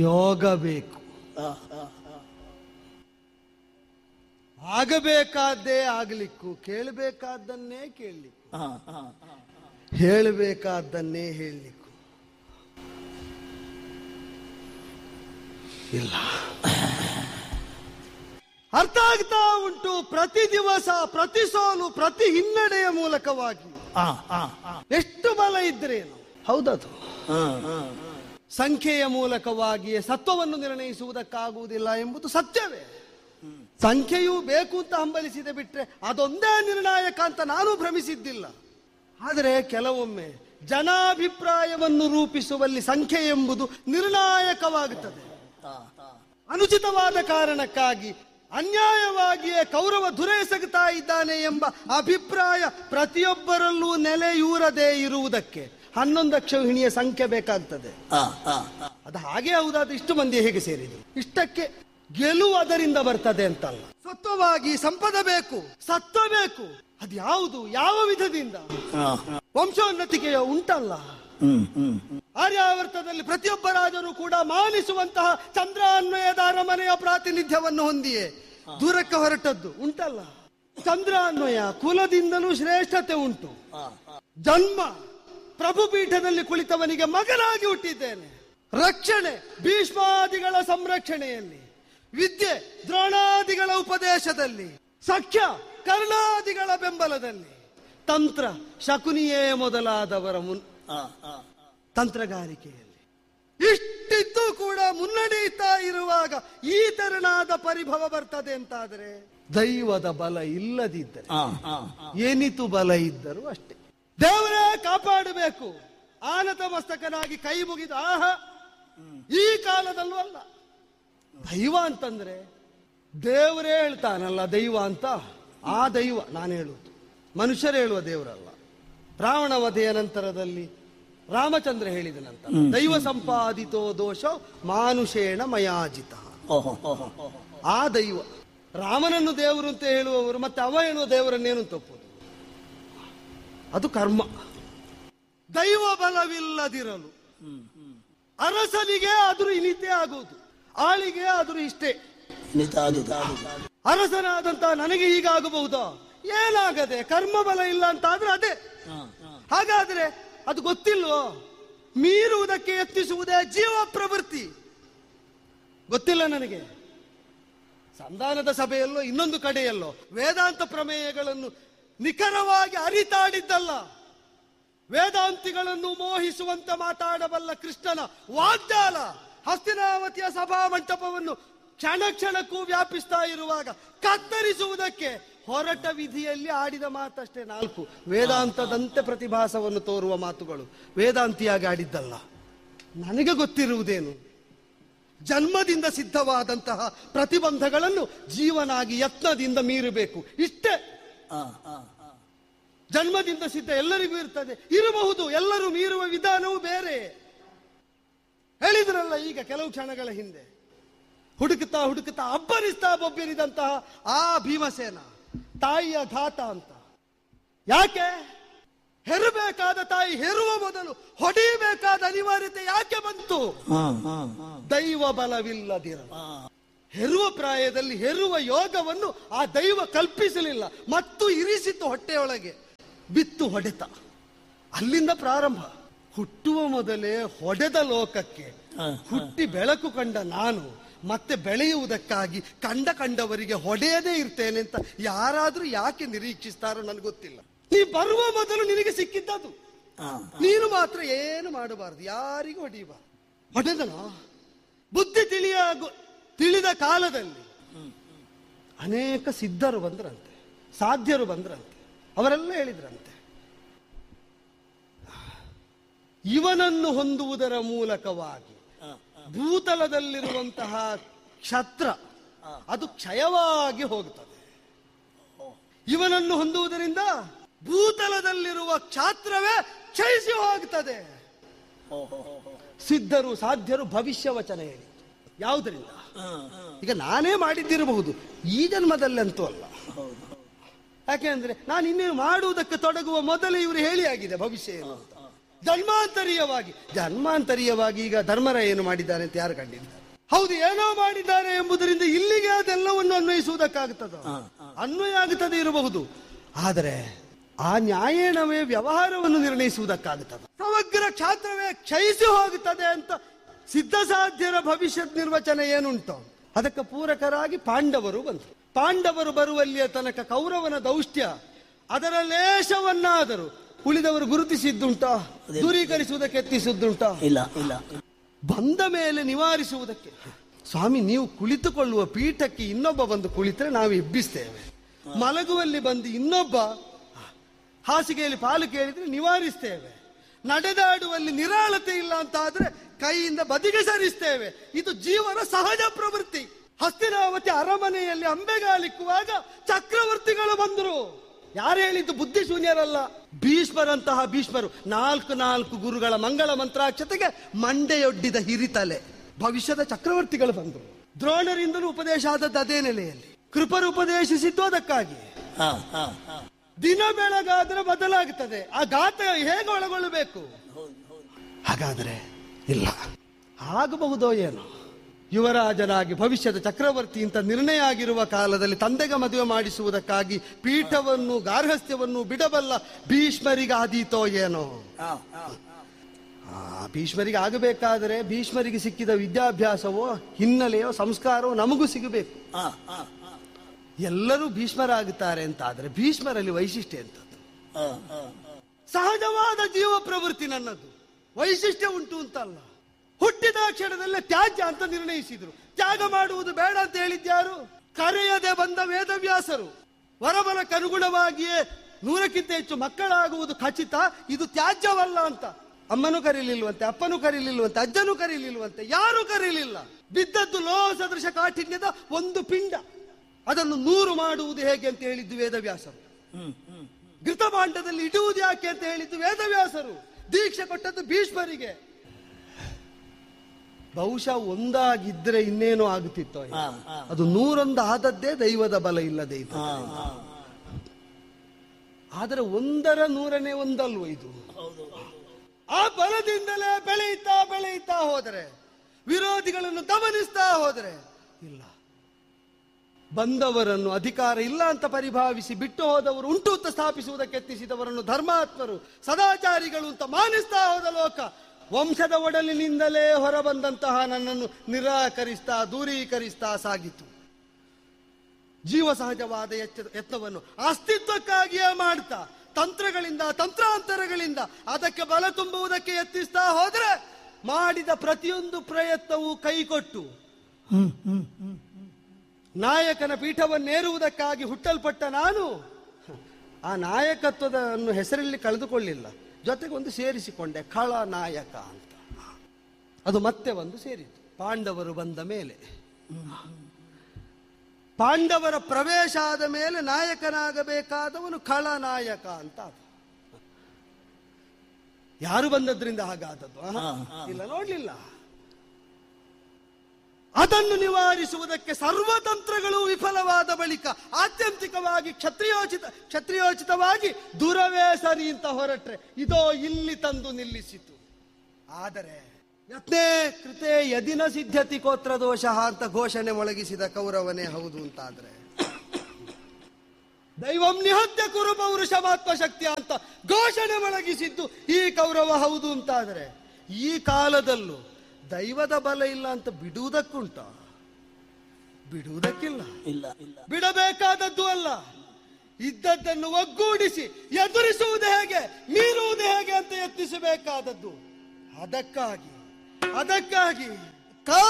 ಯೋಗ ಬೇಕು ಆಗಬೇಕಾದ್ದೇ ಆಗಲಿಕ್ಕೂ ಕೇಳಬೇಕಾದ್ದನ್ನೇ ಕೇಳಲಿಕ್ಕೂ ಹೇಳಬೇಕಾದ್ದನ್ನೇ ಹೇಳಲಿಕ್ಕೂ ಇಲ್ಲ ಅರ್ಥ ಆಗ್ತಾ ಉಂಟು ಪ್ರತಿ ದಿವಸ ಪ್ರತಿ ಸೋಲು ಪ್ರತಿ ಹಿನ್ನಡೆಯ ಮೂಲಕವಾಗಿ ಎಷ್ಟು ಬಲ ಇದ್ರೇನು ಹೌದದು ಸಂಖ್ಯೆಯ ಮೂಲಕವಾಗಿಯೇ ಸತ್ವವನ್ನು ನಿರ್ಣಯಿಸುವುದಕ್ಕಾಗುವುದಿಲ್ಲ ಎಂಬುದು ಸತ್ಯವೇ ಸಂಖ್ಯೆಯೂ ಬೇಕು ಅಂತ ಹಂಬಲಿಸಿದೆ ಬಿಟ್ರೆ ಅದೊಂದೇ ನಿರ್ಣಾಯಕ ಅಂತ ನಾನು ಭ್ರಮಿಸಿದ್ದಿಲ್ಲ ಆದರೆ ಕೆಲವೊಮ್ಮೆ ಜನಾಭಿಪ್ರಾಯವನ್ನು ರೂಪಿಸುವಲ್ಲಿ ಸಂಖ್ಯೆ ಎಂಬುದು ನಿರ್ಣಾಯಕವಾಗುತ್ತದೆ ಅನುಚಿತವಾದ ಕಾರಣಕ್ಕಾಗಿ ಅನ್ಯಾಯವಾಗಿಯೇ ಕೌರವ ದುರೆಸಗುತ್ತಾ ಇದ್ದಾನೆ ಎಂಬ ಅಭಿಪ್ರಾಯ ಪ್ರತಿಯೊಬ್ಬರಲ್ಲೂ ನೆಲೆಯೂರದೇ ಇರುವುದಕ್ಕೆ ಹನ್ನೊಂದು ಅಕ್ಷೌಹಿಣಿಯ ಸಂಖ್ಯೆ ಬೇಕಾಗ್ತದೆ ಅದು ಹಾಗೆ ಹೌದಾದ ಇಷ್ಟು ಮಂದಿ ಹೇಗೆ ಸೇರಿದ್ರು ಇಷ್ಟಕ್ಕೆ ಗೆಲುವು ಅದರಿಂದ ಬರ್ತದೆ ಅಂತಲ್ಲ ಸತ್ವವಾಗಿ ಸಂಪದ ಬೇಕು ಸತ್ವ ಬೇಕು ಅದು ಯಾವುದು ಯಾವ ವಿಧದಿಂದ ವಂಶೋನ್ನತಿಕೆಯ ಉಂಟಲ್ಲ ಆರ್ಯಾವರ್ತದಲ್ಲಿ ಪ್ರತಿಯೊಬ್ಬ ರಾಜರು ಕೂಡ ಮಾನಿಸುವಂತಹ ಚಂದ್ರಾನ್ವಯದ ಅರಮನೆಯ ಪ್ರಾತಿನಿಧ್ಯವನ್ನು ಹೊಂದಿಯೇ ದೂರಕ್ಕೆ ಹೊರಟದ್ದು ಉಂಟಲ್ಲ ಚಂದ್ರಾನ್ವಯ ಕುಲದಿಂದಲೂ ಶ್ರೇಷ್ಠತೆ ಉಂಟು ಜನ್ಮ ಪ್ರಭುಪೀಠದಲ್ಲಿ ಕುಳಿತವನಿಗೆ ಮಗನಾಗಿ ಹುಟ್ಟಿದ್ದೇನೆ ರಕ್ಷಣೆ ಭೀಷ್ಮಾದಿಗಳ ಸಂರಕ್ಷಣೆಯಲ್ಲಿ ವಿದ್ಯೆ ದ್ರೋಣಾದಿಗಳ ಉಪದೇಶದಲ್ಲಿ ಸಖ್ಯ ಕರ್ಣಾದಿಗಳ ಬೆಂಬಲದಲ್ಲಿ ತಂತ್ರ ಶಕುನಿಯೇ ಮೊದಲಾದವರ ಮುನ್ ತಂತ್ರಗಾರಿಕೆಯಲ್ಲಿ ಇಷ್ಟಿದ್ದು ಕೂಡ ಮುನ್ನಡೆಯುತ್ತಾ ಇರುವಾಗ ಈ ತೆರನಾದ ಪರಿಭವ ಬರ್ತದೆ ಅಂತಾದರೆ ದೈವದ ಬಲ ಇಲ್ಲದಿದ್ದರೆ ಏನಿತು ಬಲ ಇದ್ದರೂ ಅಷ್ಟೇ ದೇವರೇ ಕಾಪಾಡಬೇಕು ಆನತ ಮಸ್ತಕನಾಗಿ ಕೈ ಮುಗಿದು ಆಹ ಈ ಕಾಲದಲ್ಲೂ ಅಲ್ಲ ದೈವ ಅಂತಂದ್ರೆ ದೇವರೇ ಹೇಳ್ತಾನಲ್ಲ ದೈವ ಅಂತ ಆ ದೈವ ನಾನು ಹೇಳುವುದು ಮನುಷ್ಯರು ಹೇಳುವ ದೇವರಲ್ಲ ರಾವಣ ವಧೆಯ ನಂತರದಲ್ಲಿ ರಾಮಚಂದ್ರ ಹೇಳಿದ ನಂತರ ದೈವ ಸಂಪಾದಿತೋ ದೋಷ ಮಾನುಷೇಣ ಮಯಾಜಿತ ಆ ದೈವ ರಾಮನನ್ನು ದೇವರು ಅಂತ ಹೇಳುವವರು ಮತ್ತೆ ಅವ ಹೇಳುವ ದೇವರನ್ನೇನು ತಪ್ಪುದು ಅದು ಕರ್ಮ ದೈವ ಬಲವಿಲ್ಲದಿರಲು ಅರಸನಿಗೆ ಆದರೂ ಇನಿತೆ ಆಗುವುದು ಆಳಿಗೆ ಆದರೂ ಇಷ್ಟೇ ಅರಸನಾದಂತ ನನಗೆ ಹೀಗಾಗಬಹುದಾ ಏನಾಗದೆ ಕರ್ಮ ಬಲ ಇಲ್ಲ ಅಂತ ಆದ್ರೆ ಅದೇ ಹಾಗಾದ್ರೆ ಅದು ಗೊತ್ತಿಲ್ವೋ ಮೀರುವುದಕ್ಕೆ ಯತ್ನಿಸುವುದೇ ಜೀವ ಪ್ರವೃತ್ತಿ ಗೊತ್ತಿಲ್ಲ ನನಗೆ ಸಂಧಾನದ ಸಭೆಯಲ್ಲೋ ಇನ್ನೊಂದು ಕಡೆಯಲ್ಲೋ ವೇದಾಂತ ಪ್ರಮೇಯಗಳನ್ನು ನಿಖರವಾಗಿ ಅರಿತಾಡಿದ್ದಲ್ಲ ವೇದಾಂತಿಗಳನ್ನು ಮೋಹಿಸುವಂತೆ ಮಾತಾಡಬಲ್ಲ ಕೃಷ್ಣನ ವಾಗ್ದಾನ ಹಸ್ತಿನಾವತಿಯ ಸಭಾ ಮಂಟಪವನ್ನು ಕ್ಷಣ ಕ್ಷಣಕ್ಕೂ ವ್ಯಾಪಿಸ್ತಾ ಇರುವಾಗ ಕತ್ತರಿಸುವುದಕ್ಕೆ ಹೊರಟ ವಿಧಿಯಲ್ಲಿ ಆಡಿದ ಮಾತಷ್ಟೇ ನಾಲ್ಕು ವೇದಾಂತದಂತೆ ಪ್ರತಿಭಾಸವನ್ನು ತೋರುವ ಮಾತುಗಳು ವೇದಾಂತಿಯಾಗಿ ಆಡಿದ್ದಲ್ಲ ನನಗೆ ಗೊತ್ತಿರುವುದೇನು ಜನ್ಮದಿಂದ ಸಿದ್ಧವಾದಂತಹ ಪ್ರತಿಬಂಧಗಳನ್ನು ಜೀವನಾಗಿ ಯತ್ನದಿಂದ ಮೀರಬೇಕು ಇಷ್ಟೇ ಜನ್ಮದಿಂದ ಸಿದ್ಧ ಎಲ್ಲರಿಗೂ ಇರ್ತದೆ ಇರಬಹುದು ಎಲ್ಲರೂ ಮೀರುವ ವಿಧಾನವೂ ಬೇರೆ ಹೇಳಿದ್ರಲ್ಲ ಈಗ ಕೆಲವು ಕ್ಷಣಗಳ ಹಿಂದೆ ಹುಡುಕುತ್ತಾ ಹುಡುಕುತ್ತಾ ಅಬ್ಬರಿಸ್ತಾ ಬೊಬ್ಬಿರಿದಂತಹ ಆ ಭೀಮಸೇನ ತಾಯಿಯ ಘಾತ ಅಂತ ಯಾಕೆ ಹೆರಬೇಕಾದ ತಾಯಿ ಹೆರುವ ಮೊದಲು ಹೊಡೆಯಬೇಕಾದ ಅನಿವಾರ್ಯತೆ ಯಾಕೆ ಬಂತು ದೈವ ಬಲವಿಲ್ಲದಿರ ಹೆರುವ ಪ್ರಾಯದಲ್ಲಿ ಹೆರುವ ಯೋಗವನ್ನು ಆ ದೈವ ಕಲ್ಪಿಸಲಿಲ್ಲ ಮತ್ತು ಇರಿಸಿತು ಹೊಟ್ಟೆಯೊಳಗೆ ಬಿತ್ತು ಹೊಡೆತ ಅಲ್ಲಿಂದ ಪ್ರಾರಂಭ ಹುಟ್ಟುವ ಮೊದಲೇ ಹೊಡೆದ ಲೋಕಕ್ಕೆ ಹುಟ್ಟಿ ಬೆಳಕು ಕಂಡ ನಾನು ಮತ್ತೆ ಬೆಳೆಯುವುದಕ್ಕಾಗಿ ಕಂಡ ಕಂಡವರಿಗೆ ಹೊಡೆಯದೇ ಇರ್ತೇನೆ ಅಂತ ಯಾರಾದ್ರೂ ಯಾಕೆ ನಿರೀಕ್ಷಿಸ್ತಾರೋ ನನಗೆ ಗೊತ್ತಿಲ್ಲ ನೀ ಬರುವ ಮೊದಲು ನಿನಗೆ ಸಿಕ್ಕಿದ್ದದು ನೀನು ಮಾತ್ರ ಏನು ಮಾಡಬಾರದು ಯಾರಿಗೂ ಹೊಡೆಯಬಾರದು ಹೊಡೆದನ ಬುದ್ಧಿ ತಿಳಿಯ ತಿಳಿದ ಕಾಲದಲ್ಲಿ ಅನೇಕ ಸಿದ್ಧರು ಬಂದ್ರಂತೆ ಸಾಧ್ಯರು ಬಂದ್ರಂತೆ ಅವರೆಲ್ಲ ಹೇಳಿದ್ರಂತೆ ಇವನನ್ನು ಹೊಂದುವುದರ ಮೂಲಕವಾಗಿ ಭೂತಲದಲ್ಲಿರುವಂತಹ ಕ್ಷತ್ರ ಅದು ಕ್ಷಯವಾಗಿ ಹೋಗುತ್ತದೆ ಇವನನ್ನು ಹೊಂದುವುದರಿಂದ ಭೂತಲದಲ್ಲಿರುವ ಕ್ಷಾತ್ರವೇ ಕ್ಷಯಿಸಿ ಹೋಗುತ್ತದೆ ಸಿದ್ಧರು ಸಾಧ್ಯರು ಭವಿಷ್ಯ ವಚನ ಹೇಳಿ ಯಾವುದರಿಂದ ಈಗ ನಾನೇ ಮಾಡಿದ್ದಿರಬಹುದು ಈ ಜನ್ಮದಲ್ಲಂತೂ ಅಲ್ಲ ಯಾಕೆ ಅಂದ್ರೆ ನಾನು ಇನ್ನೇನು ಮಾಡುವುದಕ್ಕೆ ತೊಡಗುವ ಮೊದಲೇ ಇವರು ಹೇಳಿ ಆಗಿದೆ ಭವಿಷ್ಯ ಏನು ಅಂತ ಜನ್ಮಾಂತರೀಯವಾಗಿ ಜನ್ಮಾಂತರೀಯವಾಗಿ ಈಗ ಧರ್ಮರ ಏನು ಮಾಡಿದ್ದಾನೆ ಅಂತ ಯಾರು ಕಂಡಿದ್ದಾರೆ ಹೌದು ಏನೋ ಮಾಡಿದ್ದಾರೆ ಎಂಬುದರಿಂದ ಇಲ್ಲಿಗೆ ಅದೆಲ್ಲವನ್ನು ಅನ್ವಯಿಸುವುದಕ್ಕಾಗುತ್ತದ ಅನ್ವಯ ಆಗುತ್ತದೆ ಇರಬಹುದು ಆದರೆ ಆ ನ್ಯಾಯೇಣವೇ ವ್ಯವಹಾರವನ್ನು ನಿರ್ಣಯಿಸುವುದಕ್ಕಾಗುತ್ತದೆ ಸಮಗ್ರ ಕ್ಷಾತ್ರವೇ ಕ್ಷಯಿಸಿ ಹೋಗುತ್ತದೆ ಅಂತ ಸಿದ್ಧ ಸಾಧ್ಯರ ಭವಿಷ್ಯದ ನಿರ್ವಚನ ಏನುಂಟು ಅದಕ್ಕೆ ಪೂರಕರಾಗಿ ಪಾಂಡವರು ಬಂದರು ಪಾಂಡವರು ಬರುವಲ್ಲಿಯ ತನಕ ಕೌರವನ ದೌಷ್ಟ್ಯ ಅದರ ಲೇಷವನ್ನಾದರೂ ಉಳಿದವರು ಗುರುತಿಸಿದ್ದುಂಟಾ ದೂರೀಕರಿಸುವುದಕ್ಕೆ ಯತ್ನಿಸಿದ್ದುಂಟಾ ಇಲ್ಲ ಇಲ್ಲ ಬಂದ ಮೇಲೆ ನಿವಾರಿಸುವುದಕ್ಕೆ ಸ್ವಾಮಿ ನೀವು ಕುಳಿತುಕೊಳ್ಳುವ ಪೀಠಕ್ಕೆ ಇನ್ನೊಬ್ಬ ಬಂದು ಕುಳಿತರೆ ನಾವು ಎಬ್ಬಿಸ್ತೇವೆ ಮಲಗುವಲ್ಲಿ ಬಂದು ಇನ್ನೊಬ್ಬ ಹಾಸಿಗೆಯಲ್ಲಿ ಪಾಲು ಕೇಳಿದ್ರೆ ನಿವಾರಿಸ್ತೇವೆ ನಡೆದಾಡುವಲ್ಲಿ ನಿರಾಳತೆ ಇಲ್ಲ ಅಂತ ಆದ್ರೆ ಕೈಯಿಂದ ಬದಿಗೆ ಸರಿಸ್ತೇವೆ ಇದು ಜೀವನ ಸಹಜ ಪ್ರವೃತ್ತಿ ಹಸ್ತಿನಾವತಿ ಅರಮನೆಯಲ್ಲಿ ಅಂಬೆಗಾಲಿಕ್ಕುವಾಗ ಚಕ್ರವರ್ತಿಗಳು ಬಂದರು ಯಾರು ಹೇಳಿದ್ದು ಬುದ್ಧಿ ಶೂನ್ಯರಲ್ಲ ಭೀಷ್ಮರಂತಹ ಭೀಷ್ಮರು ನಾಲ್ಕು ನಾಲ್ಕು ಗುರುಗಳ ಮಂಗಳ ಮಂತ್ರಾಕ್ಷತೆಗೆ ಮಂಡೆಯೊಡ್ಡಿದ ಹಿರಿತಲೆ ಭವಿಷ್ಯದ ಚಕ್ರವರ್ತಿಗಳು ಬಂದರು ದ್ರೋಣರಿಂದಲೂ ಉಪದೇಶ ಆದದ್ದು ಅದೇ ನೆಲೆಯಲ್ಲಿ ಕೃಪರು ಉಪದೇಶಿಸಿದ್ದು ಅದಕ್ಕಾಗಿ ಹಾ ಹಾ ಹಾ ದಿನ ಬೆಳಗಾದ್ರೆ ಬದಲಾಗುತ್ತದೆ ಆ ಗಾತ ಹೇಗೆ ಒಳಗೊಳ್ಳಬೇಕು ಹಾಗಾದ್ರೆ ಇಲ್ಲ ಆಗಬಹುದೋ ಏನೋ ಯುವರಾಜನಾಗಿ ಭವಿಷ್ಯದ ಚಕ್ರವರ್ತಿ ಅಂತ ನಿರ್ಣಯ ಆಗಿರುವ ಕಾಲದಲ್ಲಿ ತಂದೆಗೆ ಮದುವೆ ಮಾಡಿಸುವುದಕ್ಕಾಗಿ ಪೀಠವನ್ನು ಗಾರ್ಹಸ್ಥ್ಯವನ್ನು ಬಿಡಬಲ್ಲ ಭೀಷ್ಮರಿಗೆ ಆದೀತೋ ಏನೋ ಹಾ ಹಾ ಆ ಭೀಷ್ಮರಿಗೆ ಆಗಬೇಕಾದರೆ ಭೀಷ್ಮರಿಗೆ ಸಿಕ್ಕಿದ ವಿದ್ಯಾಭ್ಯಾಸವೋ ಹಿನ್ನೆಲೆಯೋ ಸಂಸ್ಕಾರವೋ ನಮಗೂ ಸಿಗಬೇಕು ಹಾ ಹಾ ಹಾ ಎಲ್ಲರೂ ಭೀಷ್ಮರಾಗುತ್ತಾರೆ ಅಂತ ಆದ್ರೆ ಭೀಷ್ಮರಲ್ಲಿ ವೈಶಿಷ್ಟ್ಯ ಎಂತದ್ದು ಹಾ ಹಾ ಸಹಜವಾದ ಜೀವ ಪ್ರವೃತ್ತಿ ನನ್ನದು ವೈಶಿಷ್ಟ್ಯ ಉಂಟು ಅಂತಲ್ಲ ಹುಟ್ಟಿದ ಕ್ಷಣದಲ್ಲೇ ತ್ಯಾಜ್ಯ ಅಂತ ನಿರ್ಣಯಿಸಿದ್ರು ತ್ಯಾಗ ಮಾಡುವುದು ಬೇಡ ಅಂತ ಹೇಳಿದ್ಯಾರು ಕರೆಯದೆ ಬಂದ ವೇದವ್ಯಾಸರು ವರಬಲಕ್ಕನುಗುಣವಾಗಿಯೇ ನೂರಕ್ಕಿಂತ ಹೆಚ್ಚು ಮಕ್ಕಳಾಗುವುದು ಖಚಿತ ಇದು ತ್ಯಾಜ್ಯವಲ್ಲ ಅಂತ ಅಮ್ಮನೂ ಕರೀಲಿಲ್ವಂತೆ ಅಪ್ಪನೂ ಕರೀಲಿಲ್ವಂತೆ ಅಜ್ಜನೂ ಕರೀಲಿಲ್ವಂತೆ ಯಾರು ಕರೀಲಿಲ್ಲ ಬಿದ್ದದ್ದು ಲೋಹ ಸದೃಶ ಕಾಠಿಣ್ಯದ ಒಂದು ಪಿಂಡ ಅದನ್ನು ನೂರು ಮಾಡುವುದು ಹೇಗೆ ಅಂತ ಹೇಳಿದ್ದು ವೇದವ್ಯಾಸರು ಹ್ಮ್ ಹ್ಮ್ ಘೃತಭಾಂಡದಲ್ಲಿ ಇಡುವುದು ಯಾಕೆ ಅಂತ ಹೇಳಿದ್ದು ವೇದವ್ಯಾಸರು ದೀಕ್ಷೆ ಕೊಟ್ಟದ್ದು ಭೀಷ್ಮರಿಗೆ ಬಹುಶಃ ಒಂದಾಗಿದ್ರೆ ಇನ್ನೇನೋ ಆಗುತ್ತಿತ್ತೋ ಏನೋ. ಹಾ ಹಾ ಅದು ನೂರೊಂದು ಆದದ್ದೇ ದೈವದ ಬಲ ಇಲ್ಲದೆ ಇತ್ತು ಹಾ ಹಾ ಆದರೆ ಒಂದರ ನೂರನೇ ಒಂದಲ್ವ ಇದು ಹೌದು ಆ ಬಲದಿಂದಲೇ ಬೆಳೆಯುತ್ತಾ ಬೆಳೆಯುತ್ತಾ ಹೋದರೆ ವಿರೋಧಿಗಳನ್ನು ದಮನಿಸ್ತಾ ಹೋದರೆ ಇಲ್ಲ ಬಂದವರನ್ನು ಅಧಿಕಾರ ಇಲ್ಲ ಅಂತ ಪರಿಭಾವಿಸಿ ಬಿಟ್ಟು ಹೋದವರು ಉಂಟು ಅಂತ ಸ್ಥಾಪಿಸುವುದಕ್ಕೆ ಯತ್ನಿಸಿದವರನ್ನು ಧರ್ಮಾತ್ಮರು ಸದಾಚಾರಿಗಳು ಅಂತ ಮಾನಿಸ್ತಾ ಹೋದ ಲೋಕ ವಂಶದ ಒಡಲಿನಿಂದಲೇ ಹೊರಬಂದಂತಹ ನನ್ನನ್ನು ನಿರಾಕರಿಸ್ತಾ ದೂರೀಕರಿಸ್ತಾ ಸಾಗಿತು ಜೀವ ಸಹಜವಾದ ಎಚ್ಚ- ಯತ್ನವನ್ನು ಅಸ್ತಿತ್ವಕ್ಕಾಗಿಯೇ ಮಾಡ್ತಾ ತಂತ್ರಗಳಿಂದ ತಂತ್ರಾಂತರಗಳಿಂದ ಅದಕ್ಕೆ ಬಲ ತುಂಬುವುದಕ್ಕೆ ಯತ್ನಿಸ್ತಾ ಹೋದ್ರೆ ಮಾಡಿದ ಪ್ರತಿಯೊಂದು ಪ್ರಯತ್ನವೂ ಕೈಕೊಟ್ಟು ಹ್ಮ್ ಹ್ಮ್ ಹ್ಮ್ ನಾಯಕನ ಪೀಠವನ್ನೇರುವುದಕ್ಕಾಗಿ ಹುಟ್ಟಲ್ಪಟ್ಟ ನಾನು ಆ ನಾಯಕತ್ವದನ್ನು ಹೆಸರಲ್ಲಿ ಕಳೆದುಕೊಳ್ಳಿಲ್ಲ ಜೊತೆಗೆ ಒಂದು ಸೇರಿಸಿಕೊಂಡೆ ಖಳ ನಾಯಕ ಅಂತ ಅದು ಮತ್ತೆ ಒಂದು ಸೇರಿತು ಪಾಂಡವರು ಬಂದ ಮೇಲೆ ಪಾಂಡವರ ಪ್ರವೇಶ ಆದ ಮೇಲೆ ನಾಯಕನಾಗಬೇಕಾದವನು ಖಳ ನಾಯಕ ಅಂತ ಆದ. ಯಾರು ಬಂದದ್ರಿಂದ ಹಾಗಾದದ್ದು ಆಹಾ. ಹಾ, ಹಾ. ಇಲ್ಲ ನೋಡ್ಲಿಲ್ಲ ಅದನ್ನು ನಿವಾರಿಸುವುದಕ್ಕೆ ಸರ್ವತಂತ್ರಗಳು ವಿಫಲವಾದ ಬಳಿಕ ಆತ್ಯಂತಿಕವಾಗಿ ಕ್ಷತ್ರಿಯೋಚಿತ ಕ್ಷತ್ರಿಯೋಚಿತವಾಗಿ ದುರವೇ ಸರಿ ಅಂತ ಹೊರಟ್ರೆ ಇದೋ ಇಲ್ಲಿ ತಂದು ನಿಲ್ಲಿಸಿತು ಆದರೆ ಯತ್ನೇ ಕೃತೆ ಯದಿನ ಸಿದ್ಧತಿ ಕೋತ್ರ ದೋಷ ಅಂತ ಘೋಷಣೆ ಮೊಳಗಿಸಿದ ಕೌರವನೇ ಹೌದು ಅಂತಾದ್ರೆ ದೈವಂ ನಿಹತ್ಯ ಕುರು ಪೌರುಷ ಶಕ್ತಿಯ ಅಂತ ಘೋಷಣೆ ಮೊಳಗಿಸಿದ್ದು ಈ ಕೌರವ ಹೌದು ಅಂತಾದರೆ ಈ ಕಾಲದಲ್ಲೂ ದೈವದ ಬಲ ಇಲ್ಲ ಅಂತ ಬಿಡುವುದಕ್ಕುಂಟ ಬಿಡುವುದಕ್ಕಿಲ್ಲ ಇಲ್ಲ ಇಲ್ಲ ಬಿಡಬೇಕಾದದ್ದು ಅಲ್ಲ ಇದ್ದದ್ದನ್ನು ಒಗ್ಗೂಡಿಸಿ ಎದುರಿಸುವುದು ಹೇಗೆ ಮೀರುವುದು ಹೇಗೆ ಅಂತ ಯತ್ನಿಸಬೇಕಾದದ್ದು ಅದಕ್ಕಾಗಿ ಅದಕ್ಕಾಗಿ